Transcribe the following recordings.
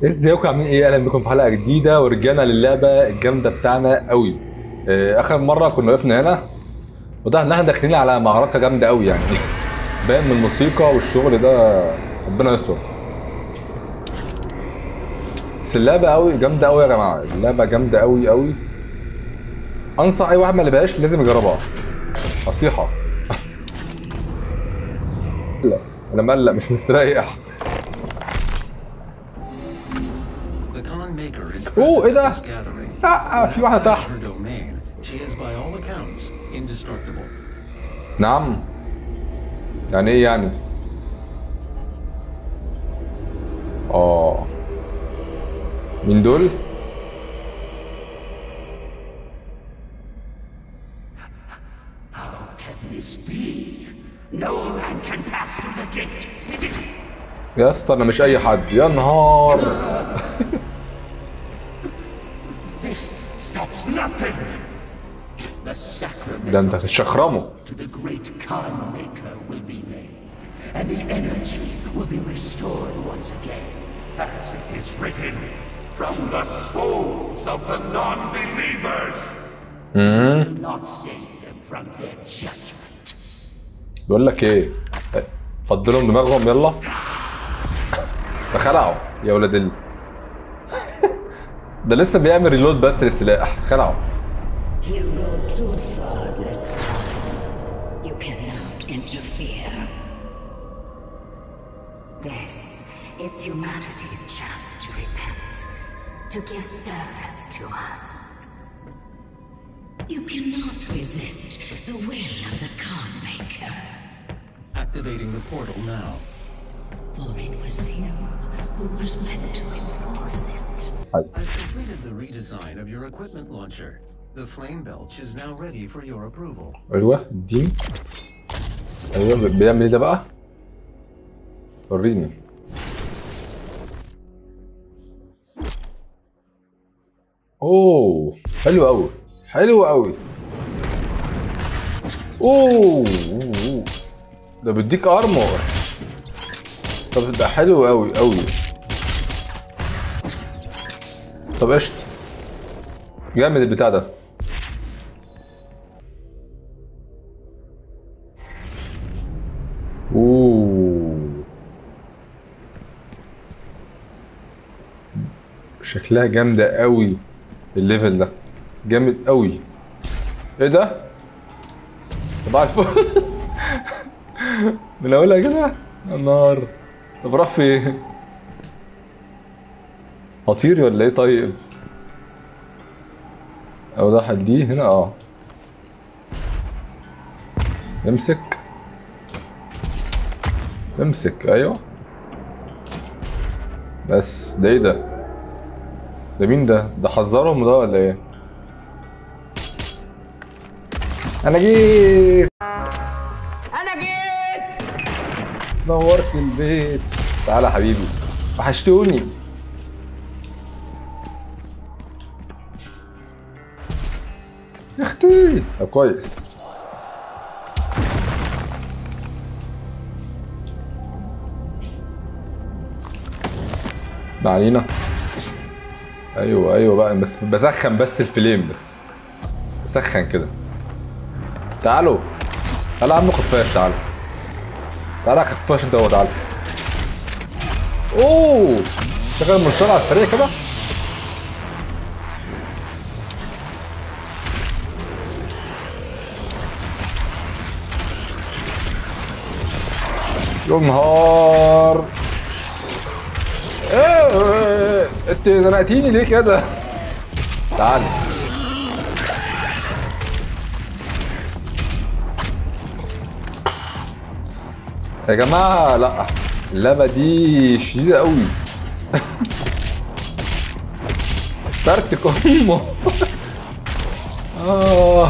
ازيكم عاملين ايه اهلا بكم في حلقه جديده ورجعنا للعبه الجامده بتاعنا قوي آه، اخر مره كنا وقفنا هنا وده ان احنا داخلين على معركه جامده قوي يعني باين من الموسيقى والشغل ده ربنا يستر بس اللعبه قوي جامده قوي يا جماعه اللعبه جامده قوي قوي انصح اي واحد ما لعبهاش لازم يجربها نصيحه لا انا مقلق مش مستريح The Khan Maker is أوه، إيه present ده؟ at this gathering. لا في واحده Outside تحت her domain, she is by all accounts indestructible. نعم يعني ايه يعني اه مين دول This be? No man can pass through the gate. It is يا اسطى انا مش اي حد يا نهار this stops nothing. The sacrament ده انت هتشخرمه to the great Khan Maker will be made, and the energy will be restored once again, as it is written, from the souls of the non-believers. Do not save them from their judgment. بيقول لك ايه فضلهم دماغهم يلا فخلعوا يا ولاد ال ده لسه بيعمل ريلود بس للسلاح خلعوا You go too far this time. You cannot interfere. This is humanity's chance to repent, to give service to us. You cannot resist the will of the Khan Maker, Activating the portal now. for it was you who was meant to enforce it. I've completed the redesign of your equipment launcher. The flame belch is now ready for your approval. ايوه اديني ايوه ب- بيعمل ايه ده بقى وريني اوه حلو قوي حلو قوي اوه أوه. ده بيديك ارمور طب ده حلو قوي قوي طب قشطه جامد البتاع ده اوه شكلها جامدة قوي الليفل ده جامد قوي ايه ده؟ صباح الفل من اولها كده يا نهار طب راح فين؟ هطير ولا ايه طيب؟ او ده دي هنا اه امسك امسك ايوه بس ده ايه ده ده مين ده ده حذرهم ده ولا ايه انا جيت انا جيت نورت البيت تعالى يا حبيبي وحشتوني يا اختي طب كويس ما علينا ايوه ايوه بقى بس بسخن بس الفليم بس بسخن كده تعالوا تعالى يا عم خفاش تعالى تعالى يا خفاش انت هو تعالى اوه شغل المنشار على السريع كده يا نهار ايه انت زنقتيني ليه كده تعال يا جماعة لا اللعبة دي شديدة قوي ترتك امه اه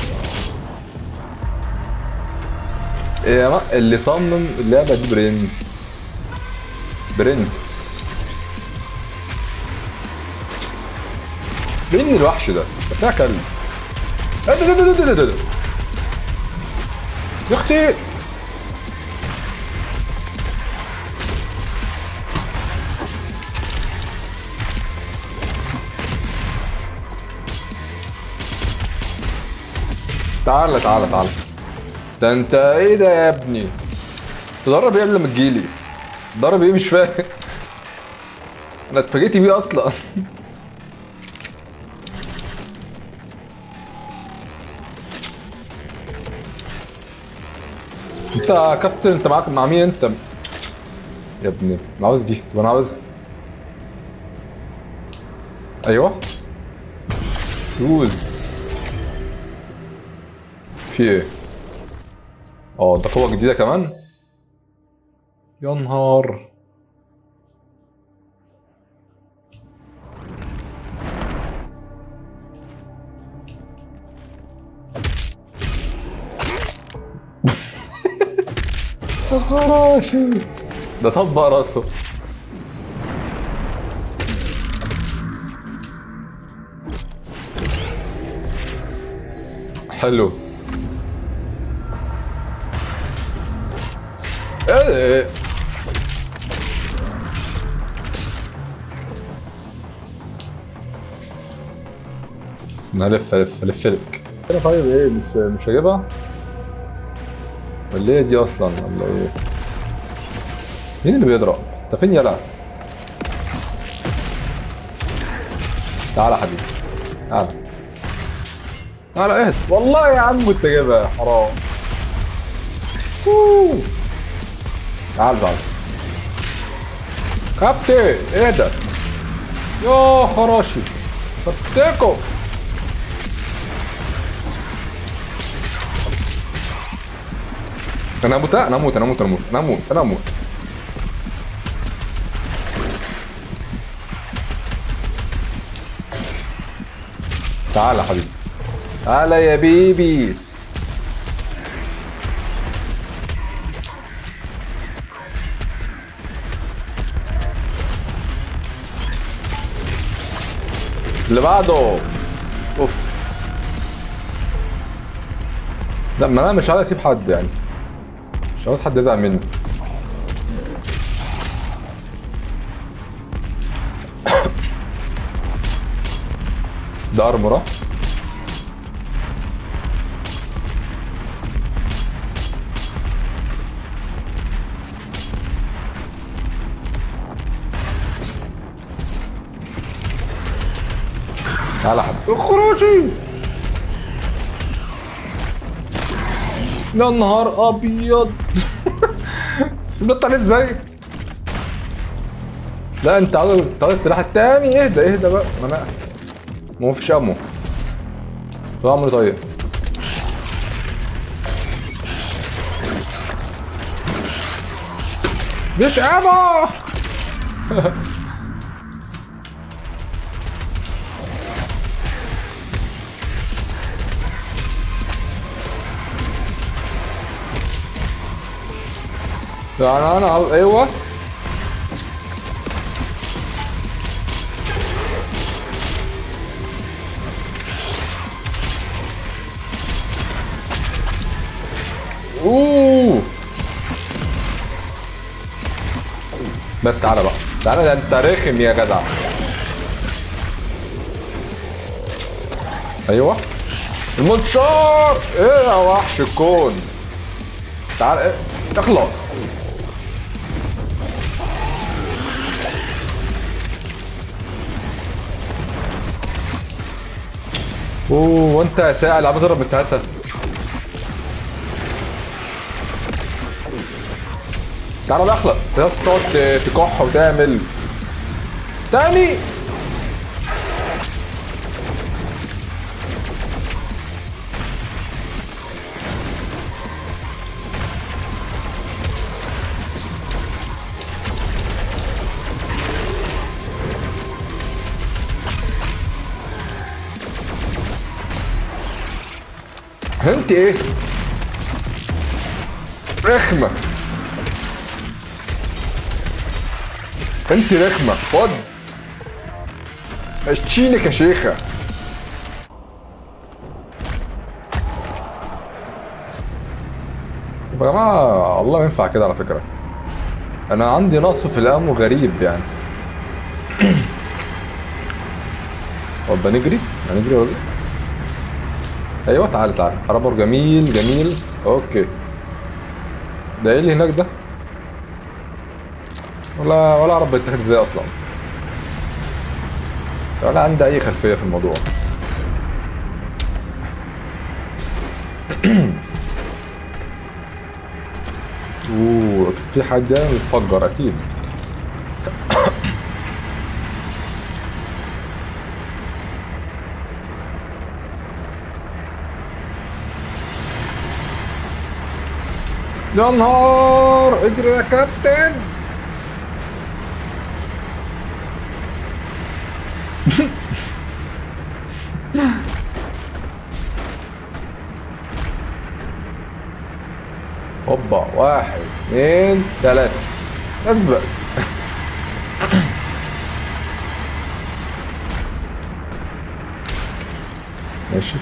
يا جماعة اللي صمم اللعبة دي برنس برنس مين الوحش ده؟ ده بتاع كلب ايه ده ده ده ده ده ده يا اختي تعالى تعالى تعالى ده انت ايه ده يا ابني تدرب ايه قبل ما تجيلي ضرب ايه مش فاهم انا اتفاجئت بيه اصلا انت يا كابتن انت معاك مع مين انت يا ابني انا عاوز دي طب انا عاوزها ايوه فوز في ايه اه ده قوة جديدة كمان يا نهار يا خراشي ده طبق راسه حلو ايه انا الف الف الف لك انا طيب ايه مش مش هجيبها ولا ايه دي اصلا ولا ايه مين اللي بيضرب انت فين يلا تعالى يا حبيبي تعالى تعالى اهد والله يا عم كنت جايبها حرام أوه. تعال تعال كابتن اهدى يا خراشي فتكوا انا اموت انا اموت انا اموت انا اموت انا اموت انا اموت تعال يا حبيبي تعال يا بيبي اللي بعده اوف لا ما انا مش عايز اسيب حد يعني مش عاوز حد يزعل مني ده ارمرة تعالى حد اخرجي يا نهار ابيض بنط عليه ازاي لا انت عاوز انت عاوز السلاح التاني اهدى اهدى بقى ما انا ما هو فيش امو طب اعمل إيه طيب مش امو انا انا عاوز- ايوه اوه بس تعالى بقى تعالى ده انت رخم يا جدع ايوه المنشار ايه يا وحش الكون تعال ايه اخلص اوه وانت يا سائل عم تضرب من ساعتها تعالى بقى اخلق تقعد تقعد تكح وتعمل تاني انت ايه رخمه انت رخمه خد اشتينك يا شيخه طب يا جماعه والله ما ينفع كده على فكره انا عندي نقص في الامو غريب يعني طب نجري هنجري ولا إيه؟ ايوه تعالى تعالى هربر جميل جميل اوكي ده ايه اللي هناك ده ولا ولا اعرف بيتاخد ازاي اصلا ولا عندي اي خلفيه في الموضوع اوه أكيد في حاجه متفجر اكيد يا نهار اجري يا كابتن هوبا واحد اثنين ثلاثة اثبت ماشي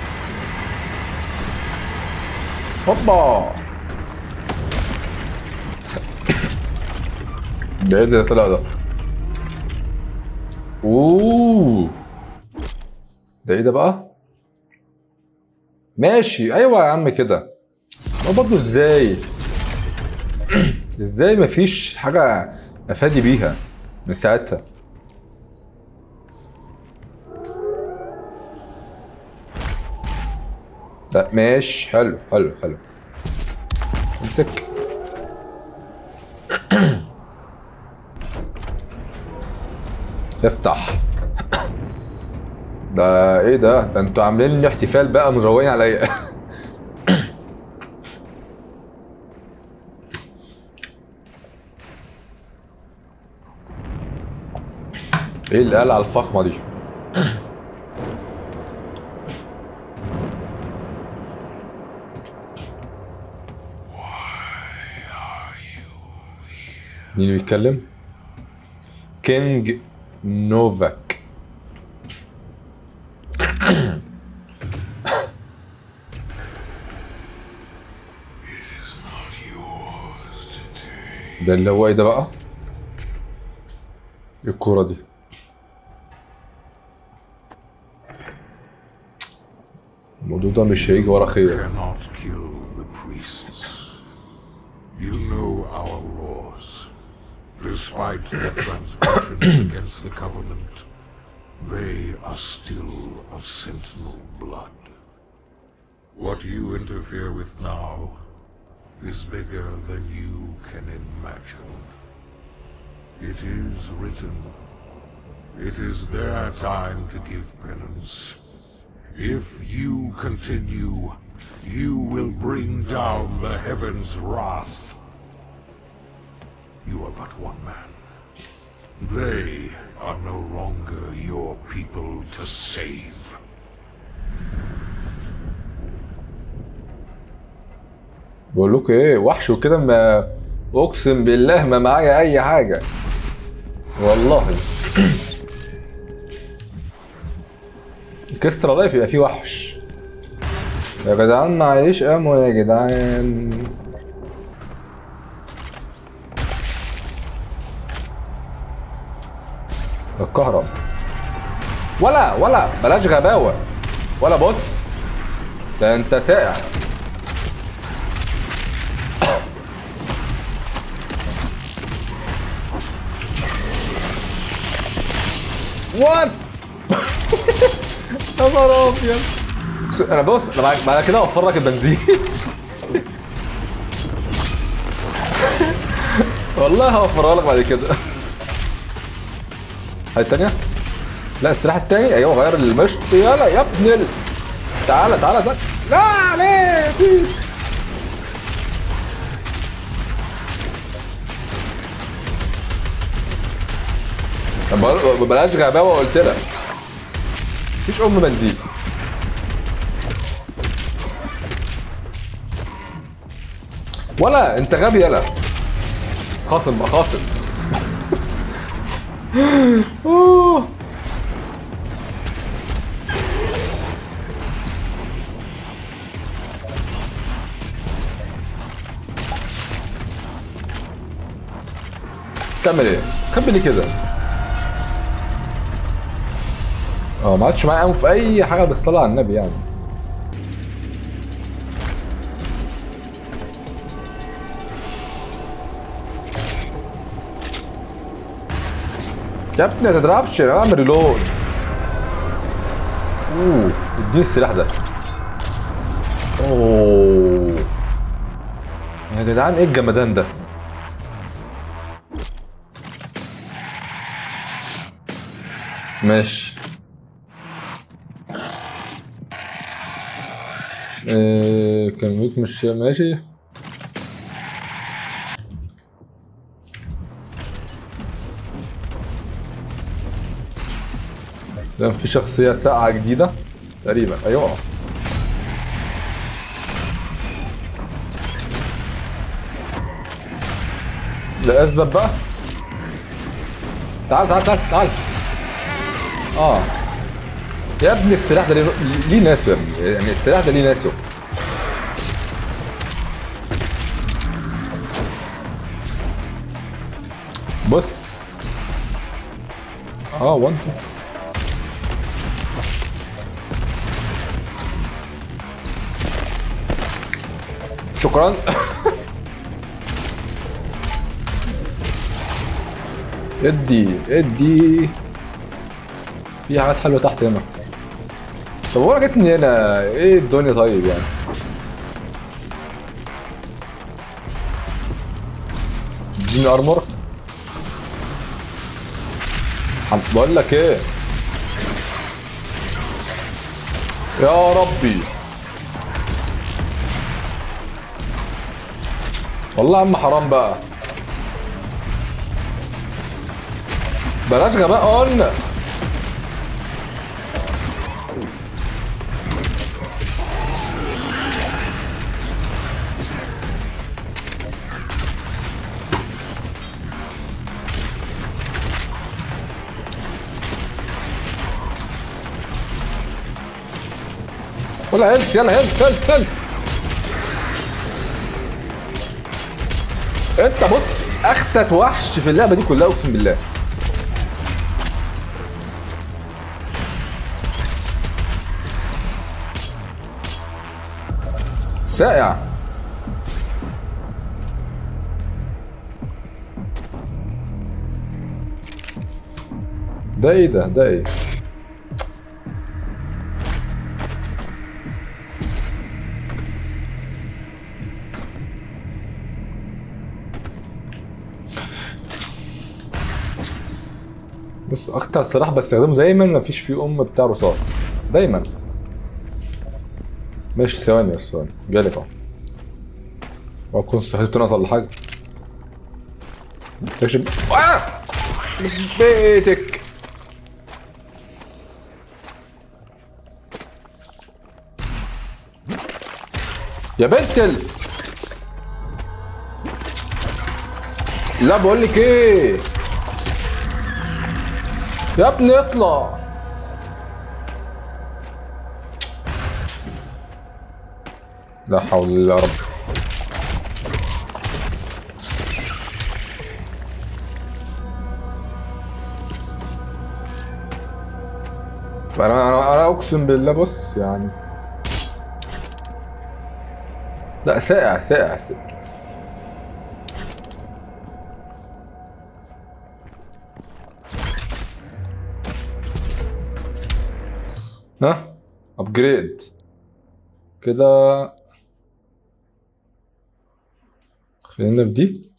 هوبا ده ايه اللي طلع ده اوه ده ايه ده بقى ماشي ايوه يا عم كده ما برضه ازاي ازاي مفيش حاجه افادي بيها من ساعتها لا ماشي حلو حلو حلو امسك افتح ده ايه ده ده انتوا عاملين لي احتفال بقى مروقين عليا ايه القلعه الفخمه دي مين اللي بيتكلم كينج نوفاك ده اللي هو ايه ده بقى إيه الكورة دي الموضوع ده مش هيجي ورا خير cannot kill the priests. You know our laws. Despite their transgressions against the Covenant, they are still of Sentinel blood. What you interfere with now is bigger than you can imagine. It is written. It is their time to give penance. If you continue, you will bring down the heavens' wrath. You are but one man. They are no longer your people to save. بقول لكم ايه وحش وكده ما اقسم بالله ما معايا اي حاجه والله كسترا لايف يبقى فيه وحش يا جدعان معيش امو يا جدعان الكهرب ولا ولا بلاش غباوه ولا بص ده انت ساقع وات يا نهار ابيض انا بص انا بعد- بعد كده اوفر لك البنزين والله هوفرها لك بعد كده هاي التانية لا السلاح التاني ايوه غير المشط يلا يا ابن ال... تعالى تعالى تعالى لا عليك طب بقول- بلاش غباوه قلت لك مفيش ام بنزين ولا انت غبي يلا خاصم بقى خاصم أوه. تعمل ايه؟ خبي لي كده اه ما عادش معايا قوي في اي حاجه بالصلاه على النبي يعني يا ابني ما تضربش انا بعمل ريلود اوه اديني السلاح ده اوه يا جدعان ايه الجمدان ده ماشي إيه كان ميك مش ماشي ده في شخصية ساقعة جديدة تقريبا ايوه لا اثبت بقى تعال تعال تعال تعال اه يا ابني السلاح ده ليه ليه ناسه يا ابني يعني السلاح ده ليه ناسه بص اه وان شكرا ادي ادي في حاجات حلوه تحت هنا طب هو انا جيت من هنا ايه الدنيا طيب يعني اديني ارمر حم- بقول لك ايه يا ربي والله يا عم حرام بقى بلاش غباء قلنا ولا هيلث يلا هيلث هيلث هيلث انت بص اخطت وحش في اللعبه دي كلها اقسم بالله سائع ده ايه ده ده ايه بص اكتر سلاح بستخدمه دايما مفيش فيه ام بتاع رصاص دايما ماشي ثواني بس ثواني جالك اهو هو كنت حسيت ناقص ولا حاجه تكشف آه! بيتك يا بنت ال... لا بقول لك ايه يا ابني اطلع لا حول الله يا رب انا انا انا اقسم بالله بص يعني لا ساقع ساقع ساقع. ها ابجريد كده خلينا في دي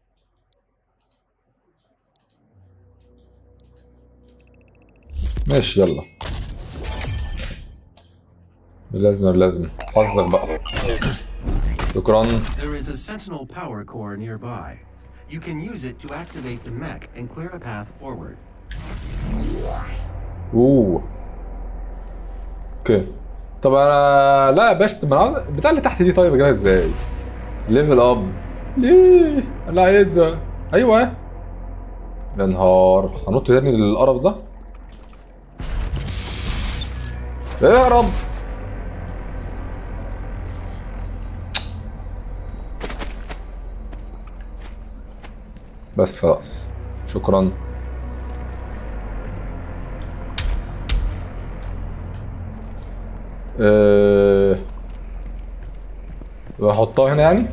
ماشي يلا بلازمة بلازمة حظك بقى شكرا There is a Sentinel power core nearby. You can use it to activate the mech and clear a path forward. اوه اوكي طب انا لا يا باشا طب انا بتاع اللي تحت دي طيب اجيبها ازاي؟ ليفل اب ليه؟ انا عايزها ايوه يا نهار هنط تاني للقرف ده اهرب بس خلاص شكرا أه... بحطها هنا يعني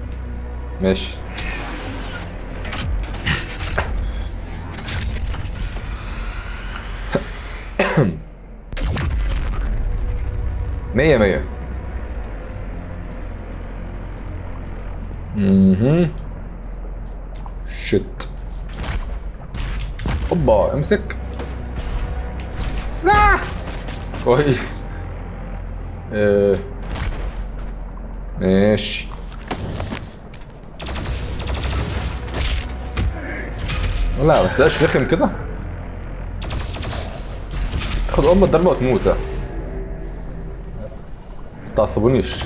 ماشي مية مية اها شت اوبا امسك لا كويس آه. ماشي لا ما تبقاش رخم كده تاخد ام الضربه وتموت ها. ما تعصبونيش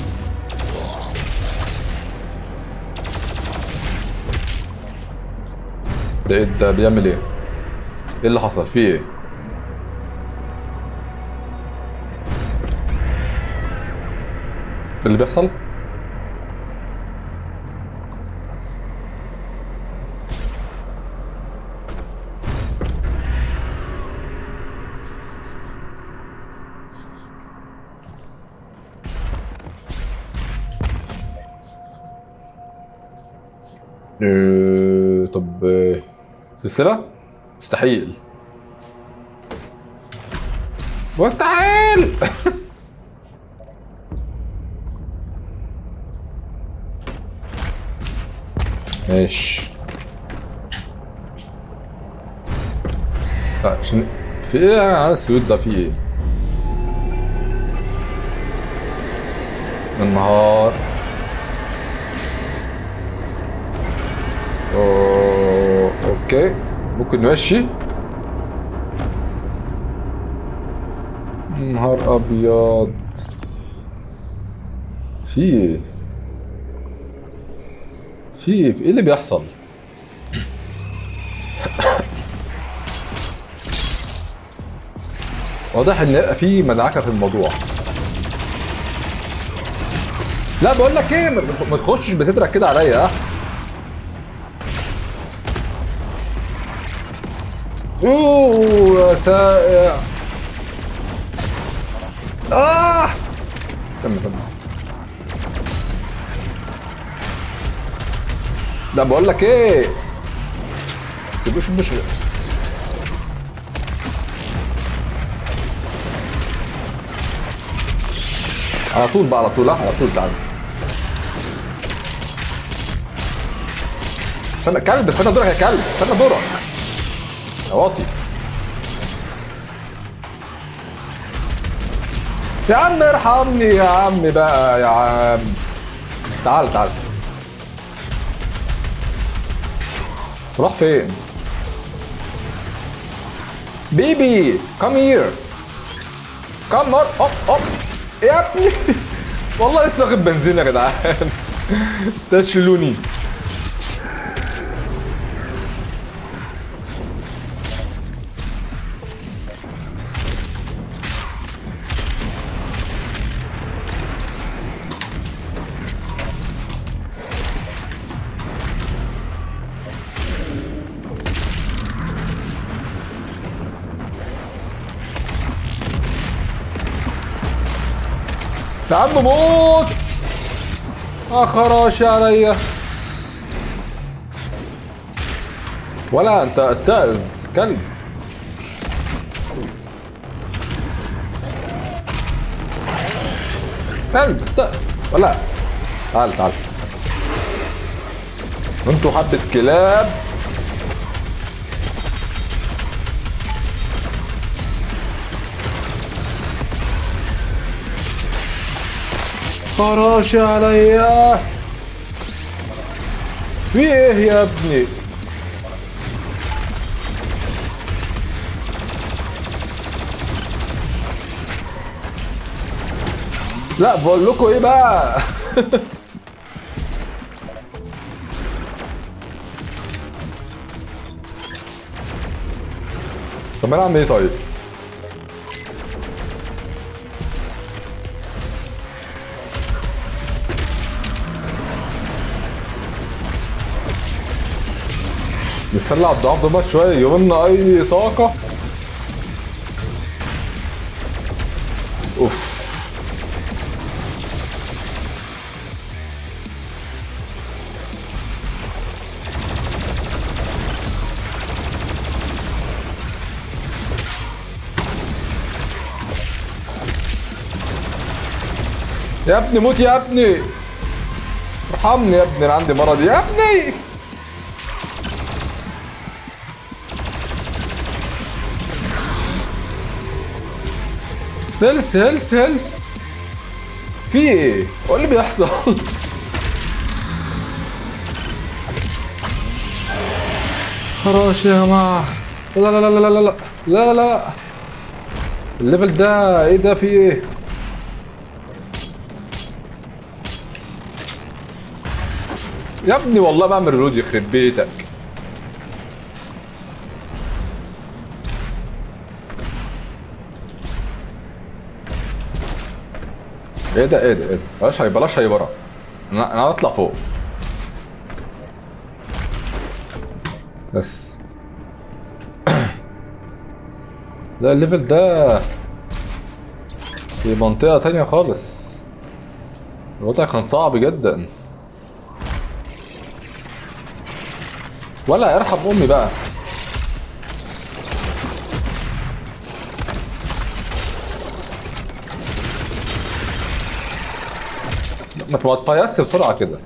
ده ايه ده بيعمل ايه؟ ايه اللي حصل؟ فيه ايه؟ إيه اللي بيحصل؟ إيه، طب إيه، سلسلة؟ مستحيل مستحيل ماشي لا، عشان في ايه على السيوت ده في ايه؟ النهار أوه، اوكي ممكن نمشي نهار ابيض في ايه في ايه في ايه اللي بيحصل واضح ان في مدعكه في الموضوع لا بقول لك ايه ما ما تخشش بصدرك كده عليا ها اوه يا سائع اه كمل كمل لا بقول لك ايه تبوش مش على طول بقى على طول لا على طول تعالى استنى كلب استنى دورك يا كلب استنى دورك يا واطي يا عم ارحمني يا عم بقى يا عم تعال تعال راح فين بيبي كم هير كم نار اوب اوب يا ابني والله لسه واخد بنزين يا جدعان تشلوني يا عم موت اخراش عليا ولا انت اتائز كلب كلب ت... ولا تعال تعال انتوا حبة كلاب خراش عليا في ايه يا ابني لا بقول لكم ايه بقى طب انا اعمل ايه طيب نسلع الضعاف ده بقى شويه يومنا اي طاقه اوف يا ابني موت يا ابني ارحمني يا ابني انا عندي مرض يا ابني هلس هلس هلس في ايه؟ هو اللي بيحصل؟ خلاص يا جماعة لا لا لا لا لا لا لا لا لا الليفل ده ايه ده في ايه؟ يا ابني والله بعمل ريلود يخرب بيتك ايه ده ايه ده ايه ده بلاش هي بلاش هيبرة انا انا هطلع فوق بس لا الليفل ده في منطقة تانية خالص الوضع كان صعب جدا ولا ارحم امي بقى ما ما تفيص بسرعه كده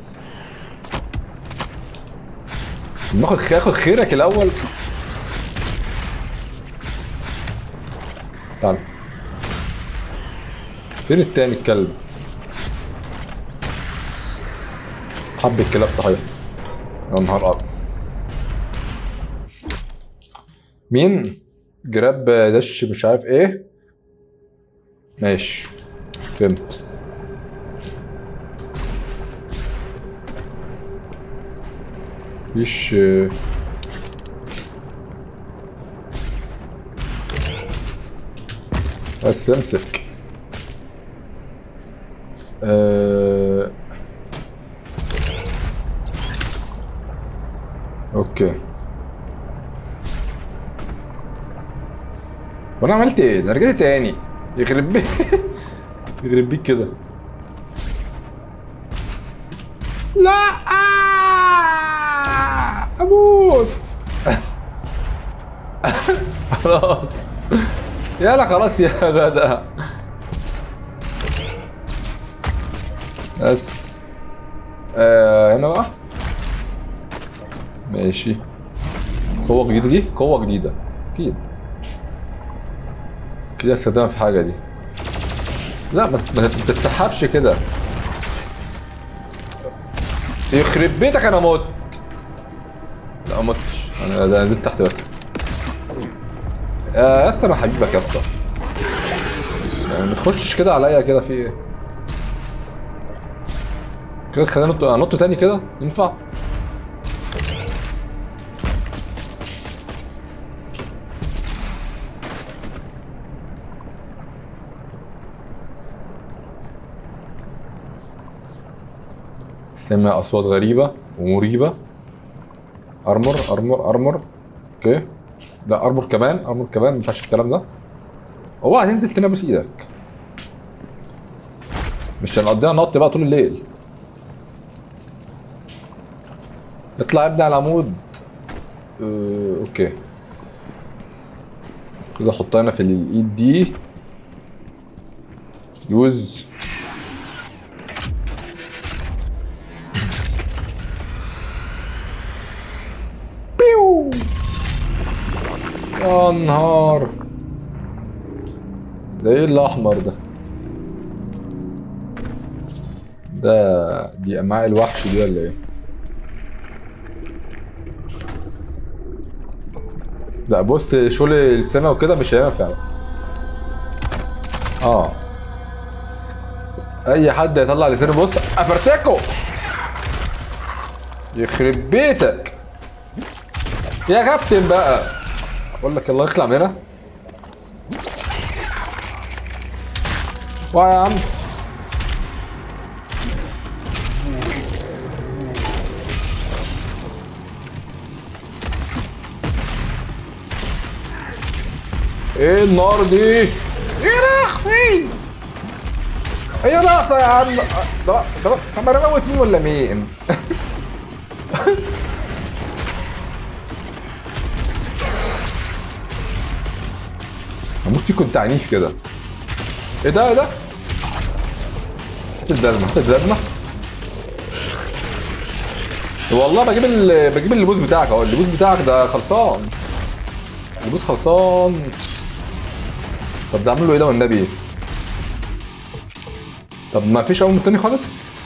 ناخد اخد خيرك الاول تعال فين التاني الكلب حب الكلاب صحيح يا نهار ابيض مين جراب دش مش عارف ايه ماشي فهمت مفيش بس امسك أه... اوكي وانا عملت ايه؟ ده أنا رجعت تاني يخرب بيك يخرب بيك كده لا اموت خلاص يلا خلاص يا غدا بس آه هنا بقى ماشي قوة جديدة دي قوة جديدة أكيد كده استخدامها في حاجة دي لا ما ما تتسحبش كده يخرب بيتك انا مت لا ما متش انا ده نزلت تحت بس يا اسطى انا حبيبك يا اسطى يعني ما تخشش كده عليا كده في ايه كده خلينا نط انط تاني كده ينفع سمع اصوات غريبه ومريبه ارمر ارمر ارمر اوكي لا ارمر كمان ارمر كمان ما ينفعش الكلام ده هو هتنزل تنابس ايدك مش هنقضيها نط بقى طول الليل اطلع يا ابني على العمود اه اوكي كده احطها هنا في الايد دي يوز بيو يا نهار ده ايه الاحمر ده ده دي امعاء الوحش دي ولا ايه لا بص شغل السنة وكده مش هينفع اه اي حد يطلع لسانه بص افرتكه يخرب بيتك يا كابتن بقى اقول لك الله يخلع من هنا واه يا عم ايه النار دي؟ ايه رخصي؟ هي ناقصة يا عم ده ده طب انا موت مين ولا مين؟ هموت فيكم انت عنيف كده ايه ده ايه ده؟ حته بلازما حته بلازما والله بجيب ال... بجيب اللبوس بتاعك اهو اللبوس بتاعك ده خلصان اللبوس خلصان طب ده اعمل له ايه ده والنبي طب ما فيش اول من التاني خالص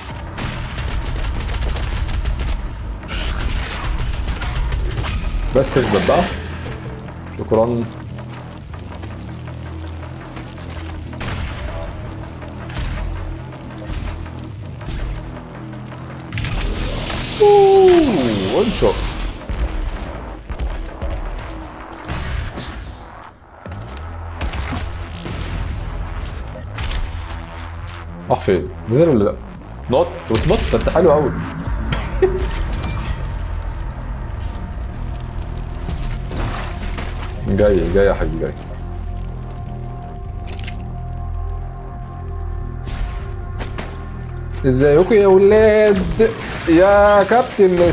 بس اثبت بقى شكرا اوه ون شوت راح فين؟ نزل ولا لا؟ نط وتنط ده انت حلو قوي جاي جاي يا حبيبي جاي ازيكم يا ولاد يا كابتن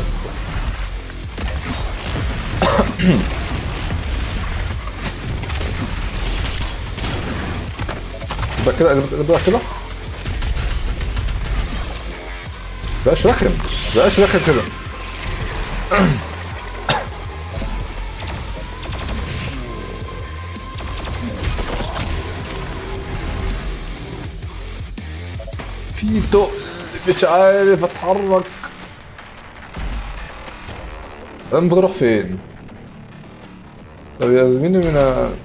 يبقى كده يبقى كده بقاش رخم بقاش رخم كده في تقل مش عارف اتحرك انا المفروض اروح فين طب يا زميلي من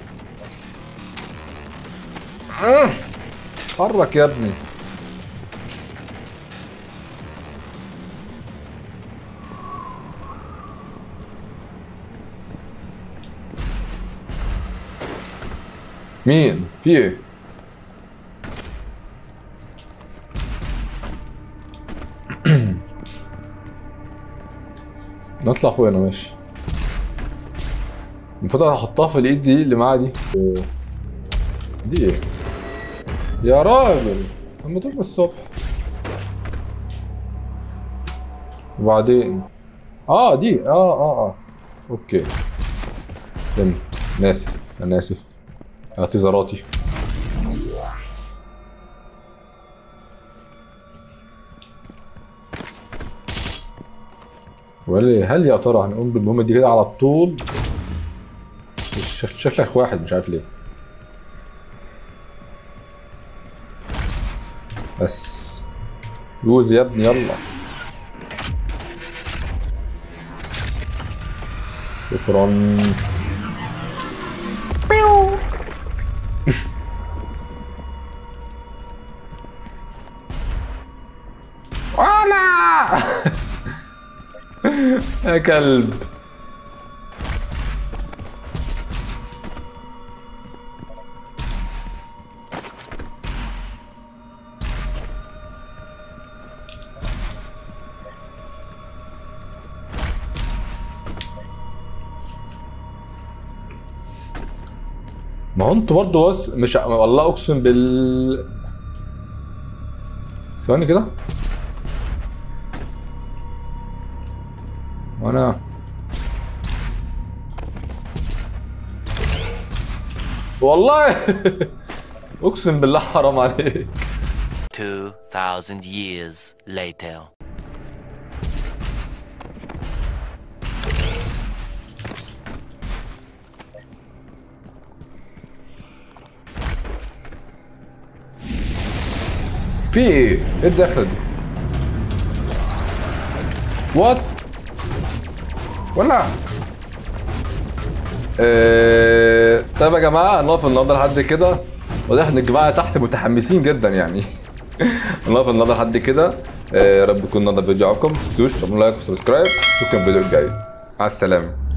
آه. اتحرك يا ابني مين في ايه نطلع فوق هنا ماشي المفروض احطها في الايد دي اللي معاها دي إيه. دي ايه يا راجل طب ما تقوم الصبح وبعدين اه دي اه اه اه اوكي فهمت انا اسف انا اسف اعتذاراتي ولا هل يا ترى هنقوم بالمهمة دي كده على طول شك- شكلك واحد مش عارف ليه بس لوز يا ابني يلا شكرا ولا يا كلب ما هو انتوا برضه بس مش والله اقسم بال ثواني كده وانا والله اقسم بالله حرام عليك 2,000 years later. في ايه؟ ايه الدخله دي؟ وات؟ ولا آه... طيب يا جماعه هنقف النهارده لحد كده واضح ان الجماعه تحت متحمسين جدا يعني هنقف النهارده لحد كده آه، يا رب يكون النهارده الفيديو عجبكم ما تنسوش تعملوا لايك وسبسكرايب اشوفكم الفيديو الجاي مع السلامه